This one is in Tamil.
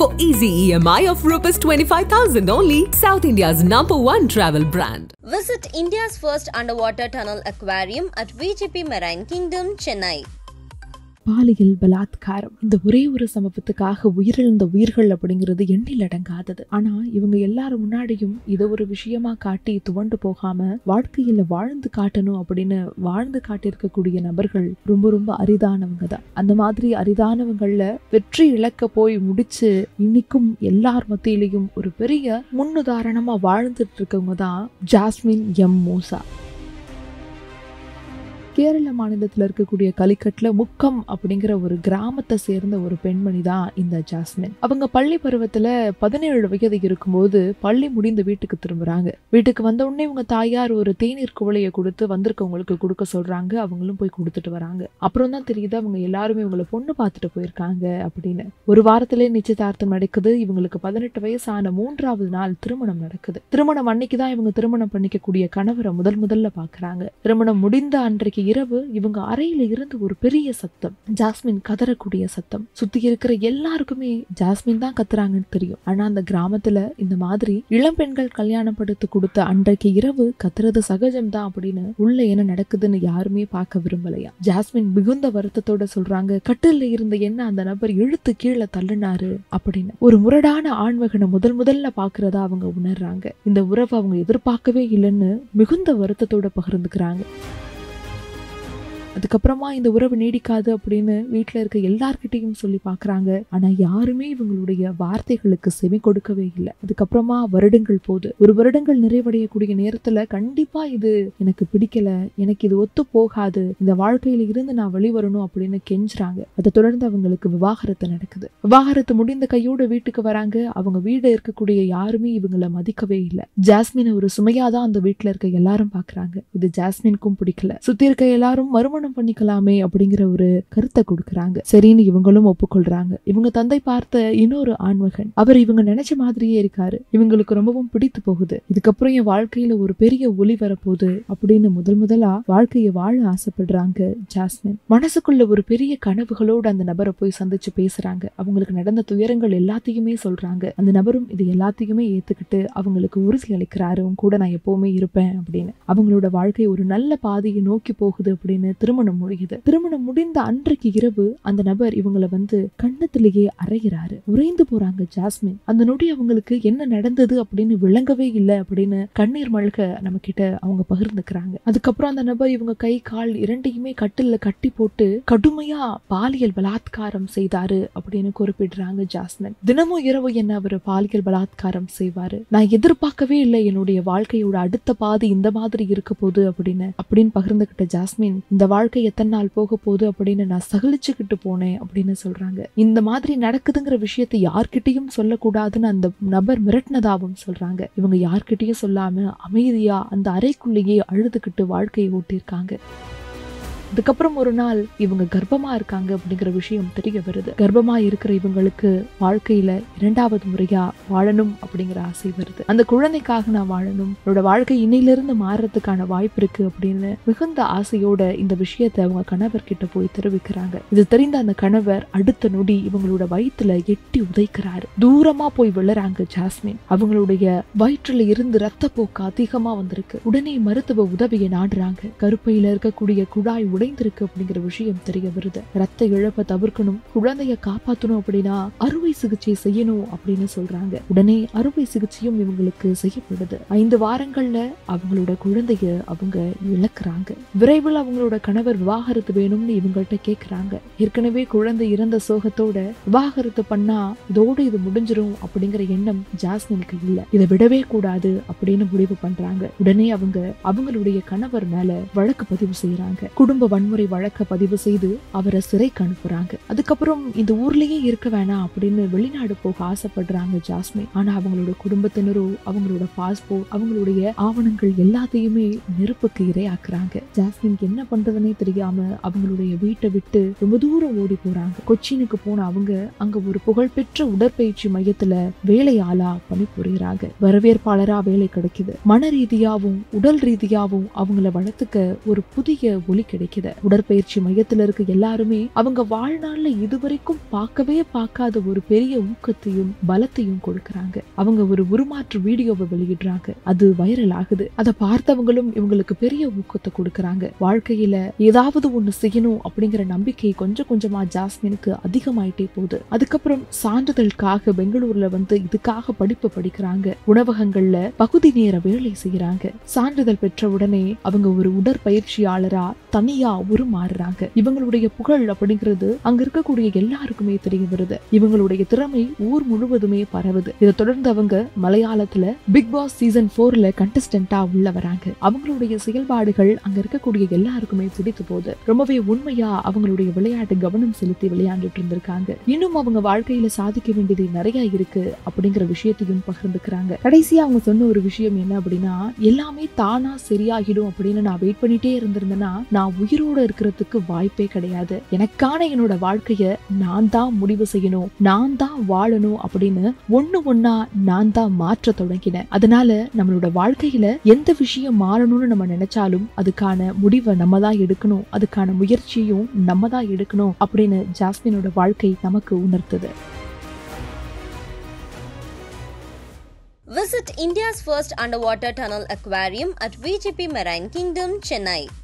For easy EMI of Rs 25,000 only, South India's number one travel brand. Visit India's first underwater tunnel aquarium at VGP Marine Kingdom, Chennai. பாலியல் பலாத்காரம் இந்த ஒரே ஒரு சம்பவத்துக்காக உயிரிழந்த உயிர்கள் அப்படிங்கிறது எண்ணில் அடங்காதது ஆனா இவங்க எல்லாரும் முன்னாடியும் இதை ஒரு விஷயமா காட்டி துவண்டு போகாம வாழ்க்கையில வாழ்ந்து காட்டணும் அப்படின்னு வாழ்ந்து காட்டியிருக்கக்கூடிய நபர்கள் ரொம்ப ரொம்ப அரிதானவங்க தான் அந்த மாதிரி அரிதானவங்கள்ல வெற்றி இழக்க போய் முடிச்சு இன்னைக்கும் எல்லார் மத்தியிலையும் ஒரு பெரிய முன்னுதாரணமா வாழ்ந்துட்டு இருக்கவங்க தான் ஜாஸ்மின் எம் மூசா கேரள மாநிலத்தில் இருக்கக்கூடிய கலிக்கட்ல முக்கம் அப்படிங்கிற ஒரு கிராமத்தை சேர்ந்த ஒரு பெண்மணி தான் இந்த ஜாஸ்மின் அவங்க பள்ளி பருவத்துல பதினேழு வயது இருக்கும்போது பள்ளி முடிந்து வீட்டுக்கு திரும்புறாங்க வீட்டுக்கு வந்த உடனே இவங்க தாயார் ஒரு தேநீர் குவளையை கொடுத்து வந்திருக்கவங்களுக்கு கொடுக்க சொல்றாங்க அவங்களும் போய் கொடுத்துட்டு வராங்க அப்புறம் தான் தெரியுது அவங்க எல்லாருமே இவங்களை பொண்ணு பார்த்துட்டு போயிருக்காங்க அப்படின்னு ஒரு வாரத்திலே நிச்சயதார்த்தம் நடக்குது இவங்களுக்கு பதினெட்டு வயசான மூன்றாவது நாள் திருமணம் நடக்குது திருமணம் அன்னைக்கு தான் இவங்க திருமணம் பண்ணிக்கக்கூடிய கணவரை முதல் முதல்ல பாக்குறாங்க திருமணம் முடிந்த அன்றைக்கு இரவு இவங்க அறையில இருந்து ஒரு பெரிய சத்தம் ஜாஸ்மின் கதறக்கூடிய சத்தம் சுத்தி இருக்கிற எல்லாருக்குமே ஜாஸ்மின் தான் கத்துறாங்கன்னு தெரியும் ஆனா அந்த கிராமத்துல இந்த மாதிரி இளம் பெண்கள் கல்யாணம் படுத்து கொடுத்த அன்றைக்கு இரவு கத்துறது சகஜம் தான் அப்படின்னு உள்ள என்ன நடக்குதுன்னு யாருமே பார்க்க விரும்பலையா ஜாஸ்மின் மிகுந்த வருத்தத்தோட சொல்றாங்க கட்டில்ல இருந்த என்ன அந்த நபர் இழுத்து கீழே தள்ளினாரு அப்படின்னு ஒரு முரடான ஆண்மகனை முதல் முதல்ல பாக்குறதா அவங்க உணர்றாங்க இந்த உறவை அவங்க எதிர்பார்க்கவே இல்லைன்னு மிகுந்த வருத்தத்தோட பகிர்ந்துக்கிறாங்க அதுக்கப்புறமா இந்த உறவு நீடிக்காது அப்படின்னு வீட்டில் இருக்க எல்லார்கிட்டையும் சொல்லி பார்க்குறாங்க ஆனால் யாருமே இவங்களுடைய வார்த்தைகளுக்கு செவி கொடுக்கவே இல்லை அதுக்கப்புறமா வருடங்கள் போகுது ஒரு வருடங்கள் நிறைவடையக்கூடிய நேரத்தில் கண்டிப்பாக இது எனக்கு பிடிக்கல எனக்கு இது ஒத்து போகாது இந்த வாழ்க்கையில இருந்து நான் வெளிவரணும் அப்படின்னு கெஞ்சுறாங்க அதை தொடர்ந்து அவங்களுக்கு விவாகரத்து நடக்குது விவாகரத்து முடிந்த கையோட வீட்டுக்கு வராங்க அவங்க வீடு இருக்கக்கூடிய யாருமே இவங்கள மதிக்கவே இல்லை ஜாஸ்மினை ஒரு சுமையாதான் அந்த வீட்டில் இருக்க எல்லாரும் பார்க்குறாங்க இது ஜாஸ்மினுக்கும் பிடிக்கல சுத்தி இருக்க எல்லாரும் மறுமணம் திருமணம் பண்ணிக்கலாமே அப்படிங்கிற ஒரு கருத்தை கொடுக்கறாங்க சரின்னு இவங்களும் ஒப்புக்கொள்றாங்க இவங்க தந்தை பார்த்த இன்னொரு ஆண்மகன் அவர் இவங்க நினைச்ச மாதிரியே இருக்காரு இவங்களுக்கு ரொம்பவும் பிடித்து போகுது இதுக்கப்புறம் என் வாழ்க்கையில ஒரு பெரிய ஒளி வரப்போகுது அப்படின்னு முதல் முதலா வாழ்க்கையை வாழ ஆசைப்படுறாங்க ஜாஸ்மின் மனசுக்குள்ள ஒரு பெரிய கனவுகளோடு அந்த நபரை போய் சந்திச்சு பேசுறாங்க அவங்களுக்கு நடந்த துயரங்கள் எல்லாத்தையுமே சொல்றாங்க அந்த நபரும் இது எல்லாத்தையுமே ஏத்துக்கிட்டு அவங்களுக்கு உறுதி அளிக்கிறாரு உன் கூட நான் எப்பவுமே இருப்பேன் அப்படின்னு அவங்களோட வாழ்க்கை ஒரு நல்ல பாதையை நோக்கி போகுது அப்படின்னு திருமணம் முடியுது திருமணம் முடிந்த அன்றைக்கு இரவு அந்த நபர் இவங்களை வந்து கண்ணத்திலேயே அறைகிறாரு உறைந்து போறாங்க ஜாஸ்மின் அந்த நொடி அவங்களுக்கு என்ன நடந்தது அப்படின்னு விளங்கவே இல்லை அப்படின்னு கண்ணீர் மல்க நம்ம கிட்ட அவங்க பகிர்ந்துக்கிறாங்க அதுக்கப்புறம் அந்த நபர் இவங்க கை கால் இரண்டையுமே கட்டில்ல கட்டி போட்டு கடுமையா பாலியல் பலாத்காரம் செய்தாரு அப்படின்னு குறிப்பிடுறாங்க ஜாஸ்மின் தினமும் இரவு என்ன அவர் பாலியல் பலாத்காரம் செய்வாரு நான் எதிர்பார்க்கவே இல்லை என்னுடைய வாழ்க்கையோட அடுத்த பாதி இந்த மாதிரி இருக்க போகுது அப்படின்னு அப்படின்னு பகிர்ந்துகிட்ட ஜாஸ்மின் இந்த வாழ்க்கை எத்தனை நாள் போக போகுது அப்படின்னு நான் சகிலிச்சுக்கிட்டு போனேன் அப்படின்னு சொல்றாங்க இந்த மாதிரி நடக்குதுங்கிற விஷயத்தை யார்கிட்டயும் சொல்லக்கூடாதுன்னு அந்த நபர் மிரட்டினதாவும் சொல்றாங்க இவங்க யார்கிட்டயும் சொல்லாம அமைதியா அந்த அறைக்குள்ளேயே அழுதுகிட்டு வாழ்க்கையை ஓட்டியிருக்காங்க அதுக்கப்புறம் ஒரு நாள் இவங்க கர்ப்பமா இருக்காங்க அப்படிங்கிற விஷயம் தெரிய வருது கர்ப்பமா இருக்கிற இவங்களுக்கு வாழ்க்கையில இரண்டாவது முறையா வாழணும் அப்படிங்கிற ஆசை வருது அந்த குழந்தைக்காக நான் வாழணும் என்னோட வாழ்க்கை இன்னையிலிருந்து மாறுறதுக்கான வாய்ப்பு இருக்கு அப்படின்னு மிகுந்த ஆசையோட இந்த விஷயத்தை அவங்க கணவர் கிட்ட போய் தெரிவிக்கிறாங்க இது தெரிந்த அந்த கணவர் அடுத்த நொடி இவங்களோட வயிற்றுல எட்டி உதைக்கிறாரு தூரமா போய் விழுறாங்க ஜாஸ்மின் அவங்களுடைய வயிற்றுல இருந்து ரத்தப்போக்கு அதிகமா வந்திருக்கு உடனே மருத்துவ உதவியை நாடுறாங்க கருப்பையில இருக்கக்கூடிய குழாய் உடைந்திருக்கு அப்படிங்கிற விஷயம் தெரிய வருது ரத்த இழப்பை தவிர்க்கணும் குழந்தைய காப்பாத்தணும் அப்படின்னா அறுவை சிகிச்சை செய்யணும் அப்படின்னு சொல்றாங்க உடனே அறுவை சிகிச்சையும் இவங்களுக்கு செய்யப்படுது ஐந்து வாரங்கள்ல அவங்களோட குழந்தைய அவங்க இழக்கிறாங்க விரைவில் அவங்களோட கணவர் விவாகரத்து வேணும்னு இவங்கள்ட்ட கேக்குறாங்க ஏற்கனவே குழந்தை இறந்த சோகத்தோட விவாகரத்து பண்ணா இதோட இது முடிஞ்சிரும் அப்படிங்கிற எண்ணம் ஜாஸ்மினுக்கு இல்ல இதை விடவே கூடாது அப்படின்னு முடிவு பண்றாங்க உடனே அவங்க அவங்களுடைய கணவர் மேல வழக்கு பதிவு செய்யறாங்க குடும்ப வன்முறை வழக்க பதிவு செய்து அவரை சிறைக்கு அனுப்புறாங்க அதுக்கப்புறம் இந்த ஊர்லயே இருக்க வேணாம் அப்படின்னு வெளிநாடு போக ஆசைப்படுறாங்க ஜாஸ்மின் ஆனா அவங்களோட குடும்பத்தினரோ அவங்களோட பாஸ்போர்ட் அவங்களுடைய ஆவணங்கள் எல்லாத்தையுமே நெருப்புக்கு இரையாக்குறாங்க ஜாஸ்மின்க்கு என்ன பண்றதுன்னே தெரியாம அவங்களுடைய வீட்டை விட்டு ரொம்ப தூரம் ஓடி போறாங்க கொச்சினுக்கு போன அவங்க அங்க ஒரு புகழ்பெற்ற உடற்பயிற்சி மையத்துல வேலை ஆளா பணிபுரியுறாங்க வரவேற்பாளரா வேலை கிடைக்குது மன ரீதியாவும் உடல் ரீதியாவும் அவங்கள வளர்த்துக்க ஒரு புதிய ஒளி கிடைக்குது கிடைக்குது உடற்பயிற்சி மையத்துல இருக்க எல்லாருமே அவங்க வாழ்நாள்ல இதுவரைக்கும் பார்க்கவே பார்க்காத ஒரு பெரிய ஊக்கத்தையும் பலத்தையும் கொடுக்கறாங்க அவங்க ஒரு உருமாற்று வீடியோவை வெளியிடுறாங்க அது வைரல் ஆகுது அதை பார்த்தவங்களும் இவங்களுக்கு பெரிய ஊக்கத்தை கொடுக்கறாங்க வாழ்க்கையில ஏதாவது ஒண்ணு செய்யணும் அப்படிங்கிற நம்பிக்கை கொஞ்சம் கொஞ்சமா ஜாஸ்மினுக்கு அதிகமாயிட்டே போகுது அதுக்கப்புறம் சான்றிதழ்காக பெங்களூர்ல வந்து இதுக்காக படிப்பு படிக்கிறாங்க உணவகங்கள்ல பகுதி நேர வேலை செய்யறாங்க சான்றிதழ் பெற்ற உடனே அவங்க ஒரு உடற்பயிற்சியாளரா தனியா உருமாறுறாங்க இவங்களுடைய புகழ் அப்படிங்கிறது அங்க இருக்கக்கூடிய எல்லாருக்குமே தெரிய வருது இவங்களுடைய திறமை ஊர் முழுவதுமே பரவுது இதை தொடர்ந்து அவங்க மலையாளத்துல பிக் பாஸ் சீசன் போர்ல கண்டஸ்டன்டா உள்ள வராங்க அவங்களுடைய செயல்பாடுகள் அங்க இருக்கக்கூடிய எல்லாருக்குமே பிடித்து போகுது ரொம்பவே உண்மையா அவங்களுடைய விளையாட்டு கவனம் செலுத்தி விளையாண்டுட்டு இருந்திருக்காங்க இன்னும் அவங்க வாழ்க்கையில சாதிக்க வேண்டியது நிறைய இருக்கு அப்படிங்கிற விஷயத்தையும் பகிர்ந்துக்கிறாங்க கடைசியா அவங்க சொன்ன ஒரு விஷயம் என்ன அப்படின்னா எல்லாமே தானா சரியாகிடும் அப்படின்னு நான் வெயிட் பண்ணிட்டே இருந்திருந்தேன்னா நான் உயிரோட இருக்கிறதுக்கு வாய்ப்பே கிடையாது எனக்கான என்னோட வாழ்க்கைய நான் தான் முடிவு செய்யணும் நான் தான் வாழணும் அப்படின்னு ஒண்ணு ஒண்ணா நான் தான் மாற்ற தொடங்கினேன் அதனால நம்மளோட வாழ்க்கையில எந்த விஷயம் மாறணும்னு நம்ம நினைச்சாலும் அதுக்கான முடிவை நம்ம தான் எடுக்கணும் அதுக்கான முயற்சியும் நம்ம தான் எடுக்கணும் அப்படின்னு ஜாஸ்மினோட வாழ்க்கை நமக்கு உணர்த்துது Visit India's first underwater tunnel aquarium at VGP Marine Kingdom, Chennai.